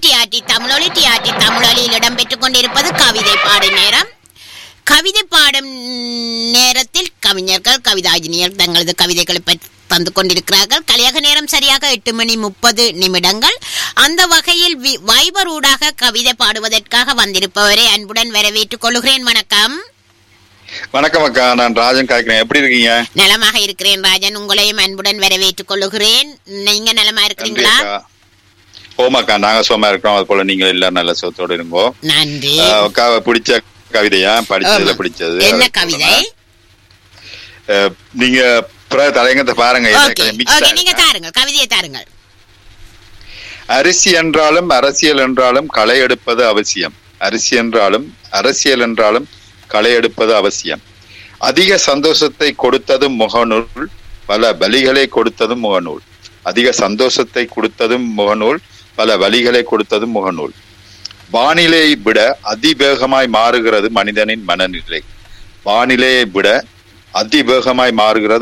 TRT தமிழொலி TRT தமிழொலியில் இடம்பெற்றுக் கொண்டிருப்பது கவிதை பாடும் நேரம் கவிதை பாடும் நேரத்தில் கவிஞர்கள் கவிதாஜினியர் தங்களது கவிதைகளை பற்றி தந்து கொண்டிருக்கிறார்கள் கலியக நேரம் சரியாக எட்டு மணி முப்பது நிமிடங்கள் அந்த வகையில் வி- வைபர் ஊடாக கவிதை பாடுவதற்காக வந்திருப்பவரை அன்புடன் வரவேற்றுக் கொள்கிறேன் வணக்கம் வணக்கம் அக்கா நான் ராஜன் காய்க்கிறேன் எப்படி இருக்கீங்க நலமாக இருக்கிறேன் ராஜன் உங்களையும் அன்புடன் வரவேற்றுக் கொள்கிறேன் நீங்க நலமா நன்றி இருக்கிறீங்களா அக்கா ஓமாக்கா நாங்க சும்மா இருக்கிறோம் அது போல நீங்க எல்லாரும் நல்ல சுகத்தோட இருங்கோ நன்றி அஹ் அக்கா பிடிச்ச கவிதையா படிச்சதுல ஆமா. பிடிச்சது என்ன அதை கவிதை சொல்லுங்க. அஹ் நீங்க பிற தலையங்கத்தை பாருங்க ஓகே எனக்கு mix ஓகே ஆ நீங்க இருக்கா? தாருங்கள் கவிதையை தாருங்கள் அரிசி என்றாலும் அரசியல் என்றாலும் களை எடுப்பது அவசியம் அரிசி என்றாலும் அரசியல் என்றாலும் களை எடுப்பது அவசியம் அதிக சந்தோஷத்தை கொடுத்ததும் முகநூல் பல வழிகளை கொடுத்ததும் முகநூல் அதிக சந்தோஷத்தை கொடுத்ததும் முகநூல் பல வழிகளை கொடுத்ததும் முகநூல் வானிலையை விட அதிவேகமாய் மாறுகிறது மனிதனின் மனநிலை வானிலையை விட அதிவேகமாய் மாறுகிறது